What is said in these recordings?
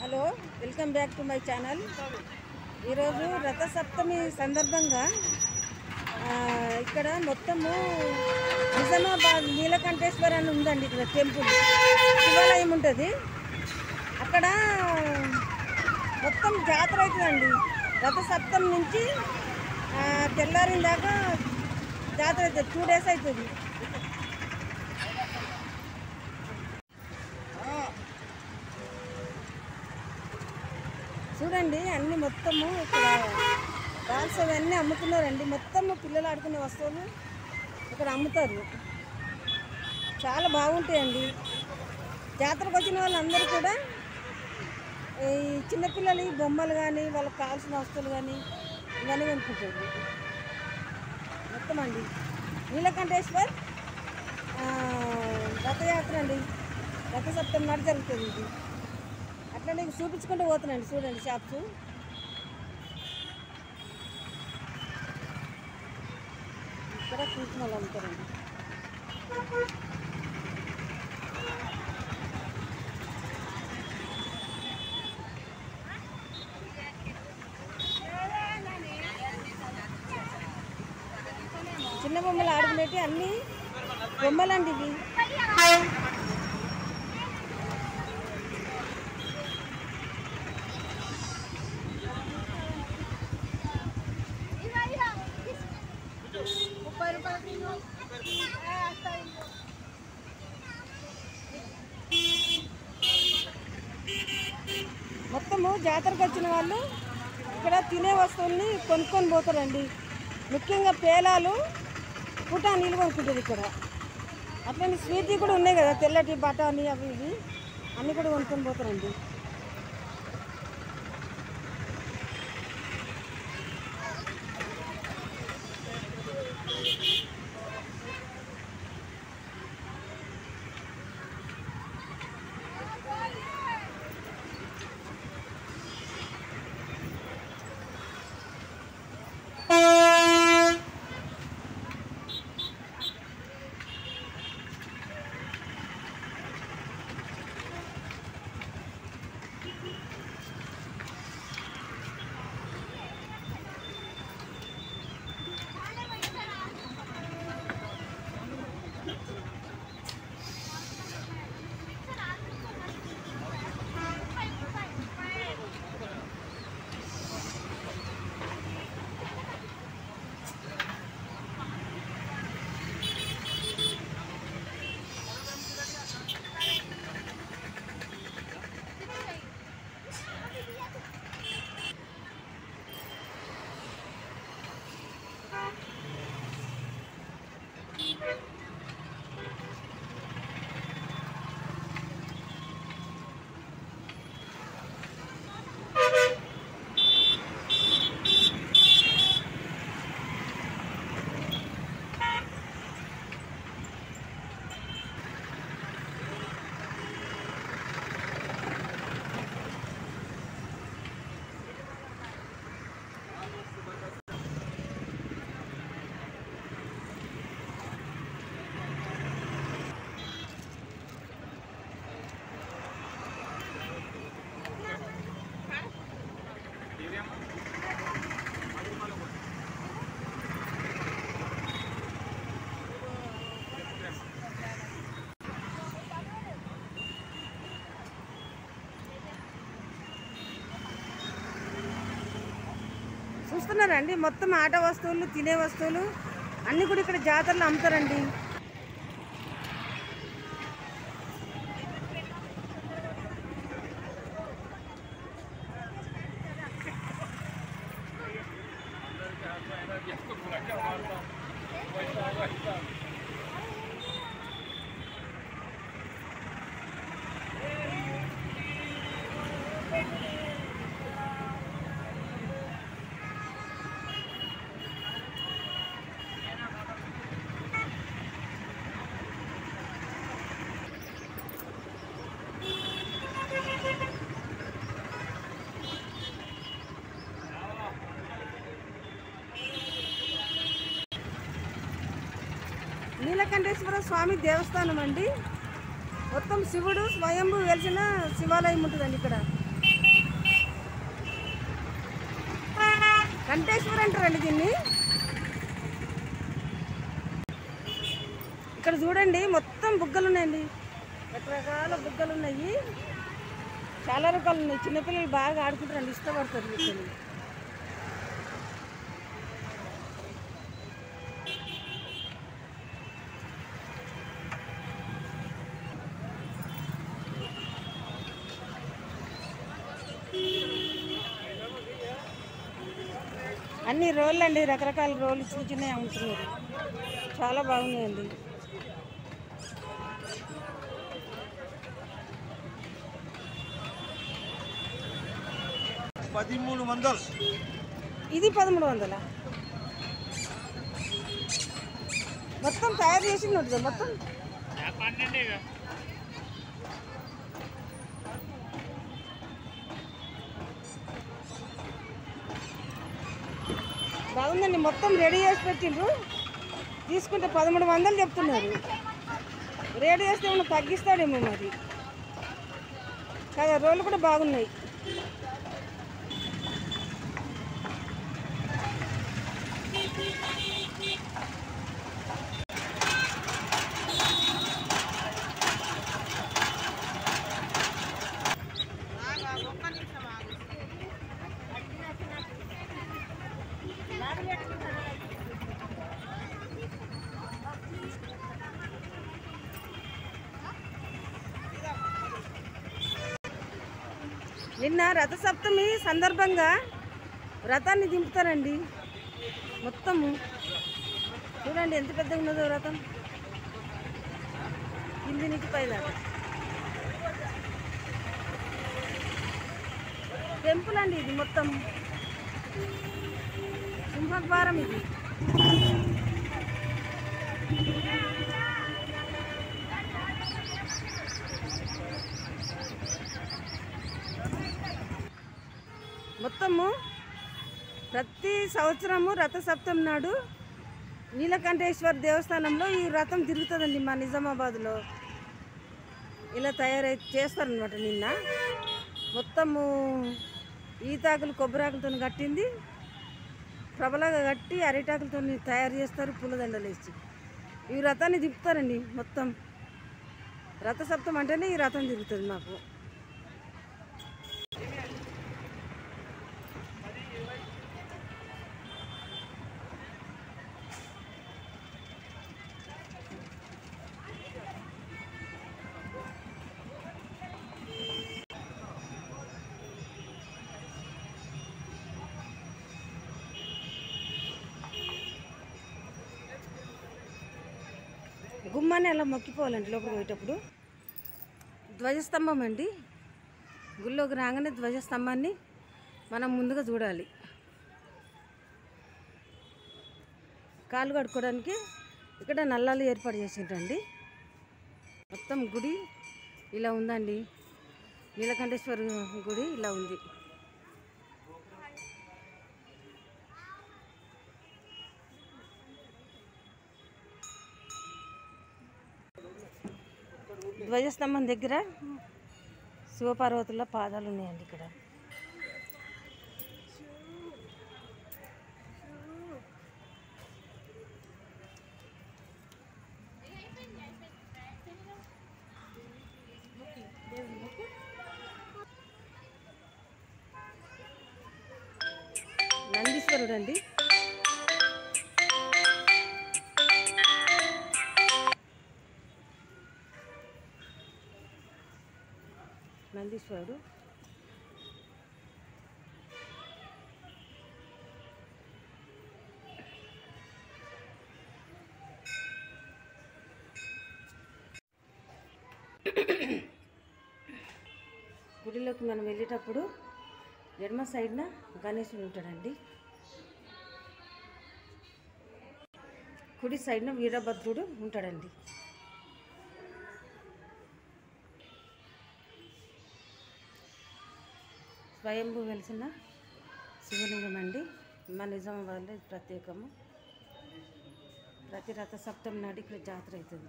hello welcome back to my channel ఈరోజు రథసప్తమి సందర్భంగా ఆ, ఇక్కడ మొత్తము నిజామాబాద్ నీలకంఠేశ్వర అని ఉందండి ఇక్కడ టెంపుల్ శివాలయం ఉంటుంది అక్కడ మొత్తం జాతర అవుతుందండి రథసప్తమి నుంచి ఆ, తెల్లారిన దాకా జాతర అవుతుంది టూ డేస్ అవుతుంది చూడండి అన్ని మొత్తము ఇక్కడ డాల్స్ అవన్నీ అమ్ముతున్నారండి మొత్తము పిల్లలు ఆడుకునే వస్తువులు ఇక్కడ అమ్ముతారు చాలా బాగుంటాయండి జాతరకు వచ్చిన వాళ్ళందరూ కూడా ఈ చిన్నపిల్లలు ఈ బొమ్మలు కానీ వాళ్ళకి కావాల్సిన వస్తువులు కానీ ఇవన్నీ కొనుక్కుంటారు మొత్తం అండి నీలకంఠేశ్వర్ ఆ, రథయాత్ర అండి రథసప్తమి నాడు జరుగుతుంది ఇది అట్లా నీకు చూపించుకుంటూ పోతున్నాండి చూడండి షాప్స్ ఇక్కడ కుంకుమలు అమ్ముతారండి చిన్న బొమ్మలు ఆడుకునేటి అన్ని బొమ్మలండి ఇవి మొత్తము జాతరకు వచ్చిన వాళ్ళు ఇక్కడ తినే వస్తువుల్ని కొనుక్కొని పోతారండి ముఖ్యంగా పేలాలు పుటానీలు కొనుక్కుంటారు ఇక్కడ అట్లనే స్వీట్ కూడా ఉన్నాయి కదా తెల్లటి బఠానీ అవి ఇవి అన్నీ కూడా కొనుక్కొని పోతారండి చూస్తున్నారండి మొత్తం ఆట వస్తువులు తినే వస్తువులు అన్నీ కూడా ఇక్కడ జాతరలో అమ్ముతారండి నీలకంఠేశ్వర స్వామి దేవస్థానం అండి మొత్తం శివుడు స్వయంభూ వెలిసిన శివాలయం ఉంటుందండి ఇక్కడ కంటేశ్వర్ అంటారండి దీన్ని ఇక్కడ చూడండి మొత్తం బుగ్గలు ఉన్నాయండి రకరకాల బుగ్గలు ఉన్నాయి చాలా రకాలు ఉన్నాయి చిన్నపిల్లలు బాగా ఆడుకుంటారండి ఇష్టపడతారు వీటిని అన్ని రోళ్ళు అండి రకరకాల రోళ్ళు చిన్న చిన్నవి అమ్ముతున్నారు చాలా బాగున్నాయండి పదిమూడు వందలు ఇది పదమూడు వందల మొత్తం తయారు చేసింది ఉంటుంది మొత్తం బాగుందండి మొత్తం రెడీ చేసి పెట్టిండ్రు తీసుకుంటే పదమూడు వందలు చెప్తున్నారు రెడీ చేస్తే ఏమన్నా తగ్గిస్తాడేమో మరి కదా రోళ్ళు కూడా బాగున్నాయి నిన్న రథసప్తమి సందర్భంగా రథాన్ని దింపుతారండి మొత్తము చూడండి ఎంత పెద్దగా ఉన్నదో రథం కింది నుంచి పైదాకా టెంపుల్ అండి ఇది మొత్తం సింహద్వారం ఇది మొత్తము ప్రతి సంవత్సరము రథసప్తమి నాడు నీలకంఠేశ్వర దేవస్థానంలో ఈ రథం తిరుగుతుందండి మా నిజామాబాద్లో ఇలా తయారై చేస్తారనమాట నిన్న మొత్తము ఈతాకులు కొబ్బరాకులతో కట్టింది ప్రబలగా కట్టి అరిటాకులతో తయారు చేస్తారు పూలదండలు వేసి ఈ రథాన్ని తిప్పుతారండి మొత్తం రథసప్తం అంటేనే ఈ రథం తిరుగుతుంది మాకు గుమ్మాన్ని అలా మొక్కిపోవాలండి లోపలికి పోయేటప్పుడు ధ్వజస్తంభం అండి గుళ్ళోకి రాగానే ధ్వజస్తంభాన్ని మనం ముందుగా చూడాలి కాలు కడుక్కోవడానికి ఇక్కడ నల్లాలు ఏర్పాటు చేసిండ్రండి మొత్తం గుడి ఇలా ఉందండి నీలకంఠేశ్వర గుడి ఇలా ఉంది ధ్వజస్తంభం దగ్గర శివపార్వతుల పాదాలు ఉన్నాయండి ఇక్కడ నందీశ్వరుడు అండి నందీశ్వరుడు గుడిలోకి మనం వెళ్ళేటప్పుడు ఎడమ సైడ్న గణేశుడు ఉంటాడండి కుడి సైడ్న వీరభద్రుడు ఉంటాడండి స్వయంభూ వెలిసిన శివలింగం అండి మా నిజామాబాద్లో ఇది ప్రత్యేకము ప్రతి రథ సప్తమి నాడు ఇక్కడ జాతర అవుతుంది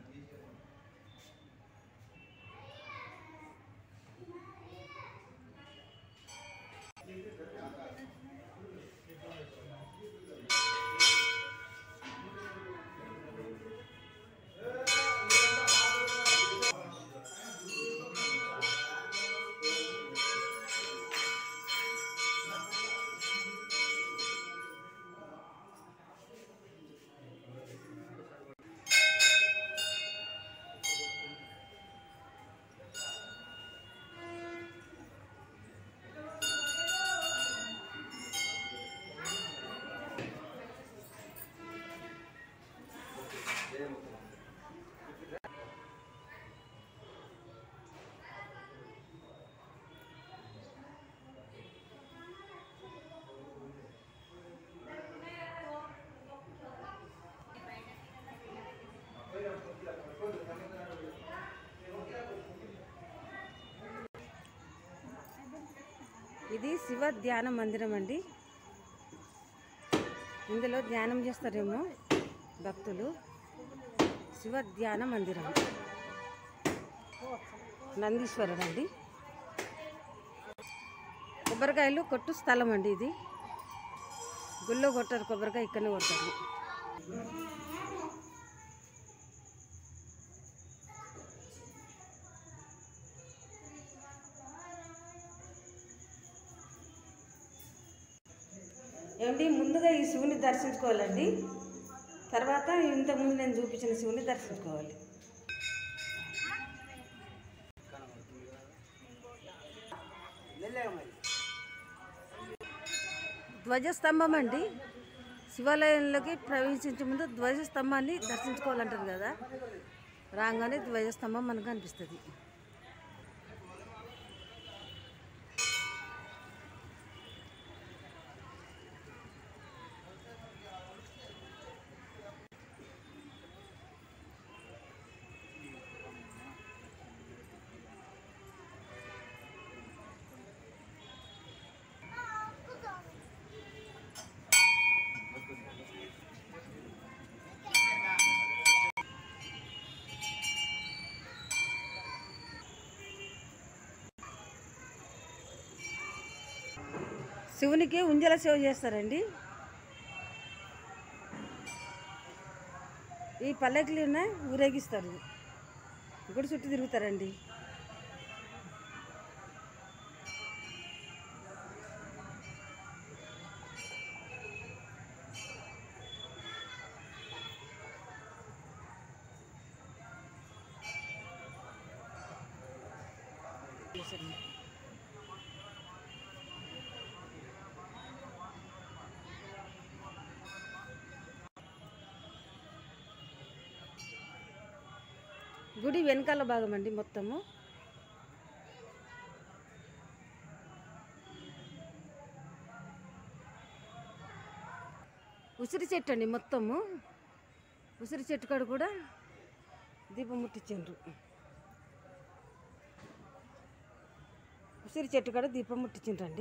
ఇది శివ ధ్యాన మందిరం అండి ఇందులో ధ్యానం చేస్తారేమో భక్తులు శివ ధ్యాన మందిరం నందీశ్వరుడు అండి కొబ్బరికాయలు కొట్టు స్థలం అండి ఇది గుళ్ళో కొట్టారు కొబ్బరికాయ ఇక్కడనే కొట్టారు ఏమండి ముందుగా ఈ శివుని దర్శించుకోవాలండి తర్వాత ఇంతకుముందు నేను చూపించిన శివుని దర్శించుకోవాలి ధ్వజస్తంభం అండి శివాలయంలోకి ప్రవేశించే ముందు ధ్వజస్తంభాన్ని దర్శించుకోవాలంటారు కదా రాగానే ధ్వజస్తంభం మనకు అనిపిస్తుంది శివునికి ఉంజల సేవ చేస్తారండి ఈ పల్లకిలిన ఊరేగిస్తారు గుడి చుట్టూ తిరుగుతారండి గుడి వెనకాల భాగం అండి మొత్తము ఉసిరి చెట్టు అండి మొత్తము ఉసిరి చెట్టు కాడ కూడా దీపం ముట్టించారు ఉసిరి చెట్టు కాడ దీపం ముట్టించిండ్రండి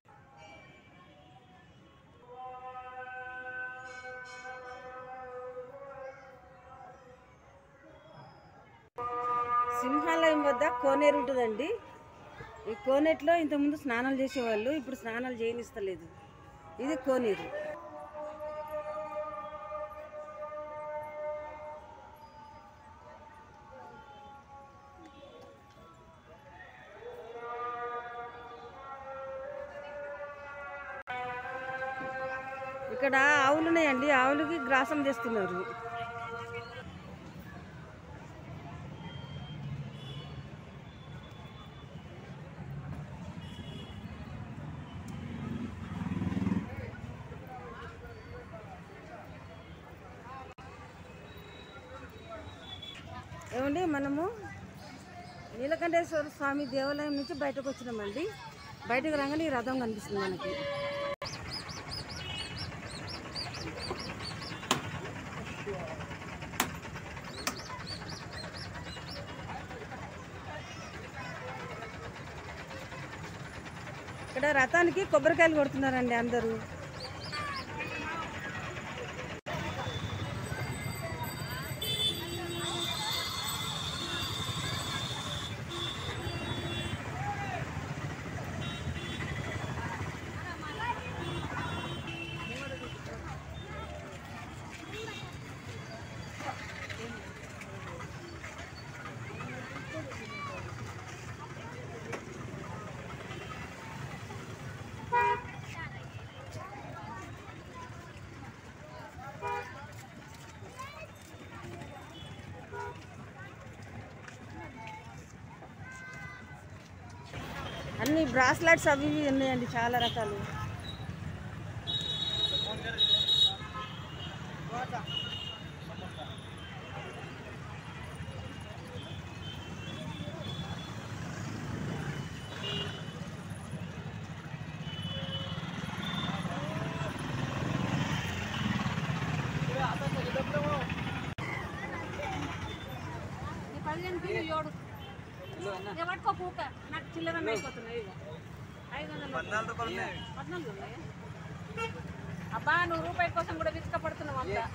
సింహాలయం వద్ద కోనేరు ఉంటుందండి ఈ కోనేటిలో ఇంతకుముందు స్నానాలు చేసేవాళ్ళు ఇప్పుడు స్నానాలు చేయనిస్తలేదు ఇది కోనేరు ఇక్కడ ఆవులు ఉన్నాయండి ఆవులకి గ్రాసం చేస్తున్నారు ఏమండి మనము నీలకంఠేశ్వర స్వామి దేవాలయం నుంచి బయటకు వచ్చినామండి బయటకు రాగానే ఈ రథం కనిపిస్తుంది మనకి ఇక్కడ రథానికి కొబ్బరికాయలు కొడుతున్నారండి అందరూ అన్ని బ్రాస్లెట్స్ అవి ఇవి ఉన్నాయండి చాలా రకాలు పట్టుకో పూక నాకు చిల్లర అయిపోతున్నాయి ఇక పద్నాలుగు రూపాయలు ఉన్నాయి పద్నాలుగు ఉన్నాయి అబ్బా నువ్వు రూపాయి కోసం కూడా విసుకపడుతున్నావు అంతా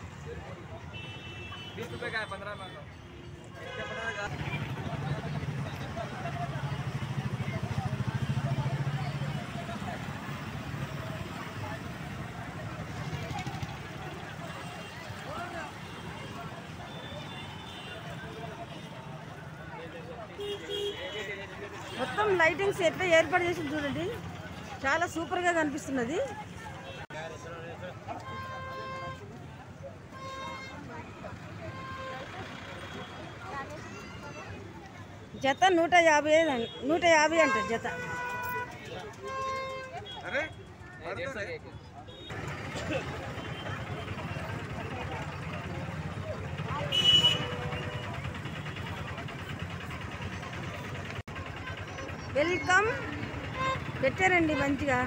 बीस रुपए का है पंद्रह मांगो इसके पड़ेगा మొత్తం లైటింగ్స్ ఎట్లా ఏర్పాటు చేసి చూడండి చాలా సూపర్గా కనిపిస్తున్నది జత నూట యాభై ఐదు అన్- నూట యాభై అంట జత अरे डेढ़ सौ एक వెల్కమ్ పెట్టారండి మంచిగా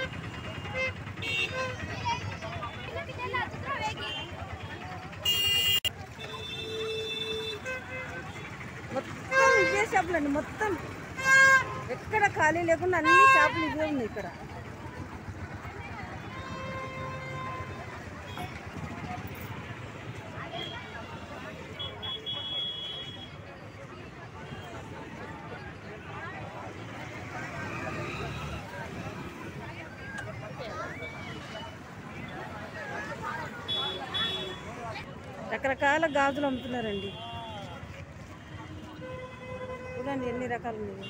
మొత్తం ఇవే షాపులు అండి మొత్తం ఎక్కడ ఖాళీ లేకుండా అన్ని షాపులు ఇవే ఉన్నాయి ఇక్కడ రకరకాల గాజులు అమ్ముతున్నారండి చూడండి ఎన్ని రకాలు ఉన్నాయి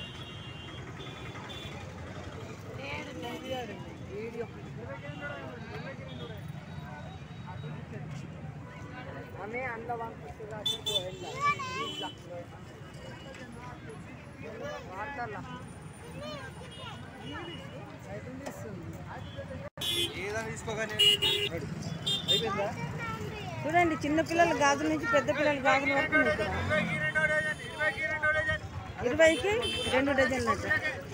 ఏదైనా తీసుకోగానే అయిపోయిందా చూడండి చిన్న పిల్లల గాజుల నుంచి పెద్ద పిల్లల గాజుల వరకు ఉన్నాయి ఇక్కడ ఇరవైకి రెండు డజన్లు అంట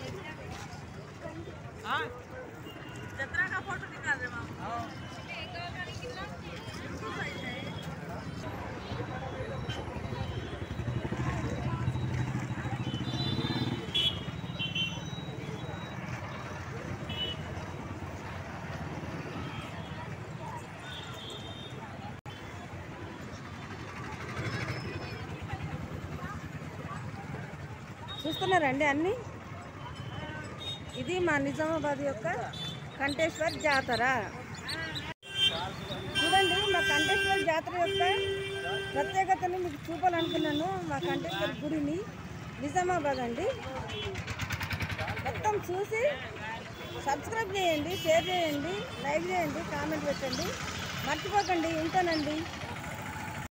చూస్తున్నారండి అన్నీ ఇది మా నిజామాబాద్ యొక్క కంటేశ్వర్ జాతర చూడండి మా కంటేశ్వర్ జాతర యొక్క ప్రత్యేకతని మీకు చూపాలనుకున్నాను మా కంటేశ్వర్ గుడిని నిజామాబాద్ అండి మొత్తం చూసి సబ్స్క్రైబ్ చేయండి షేర్ చేయండి లైక్ చేయండి కామెంట్ పెట్టండి మర్చిపోకండి ఉంటానండి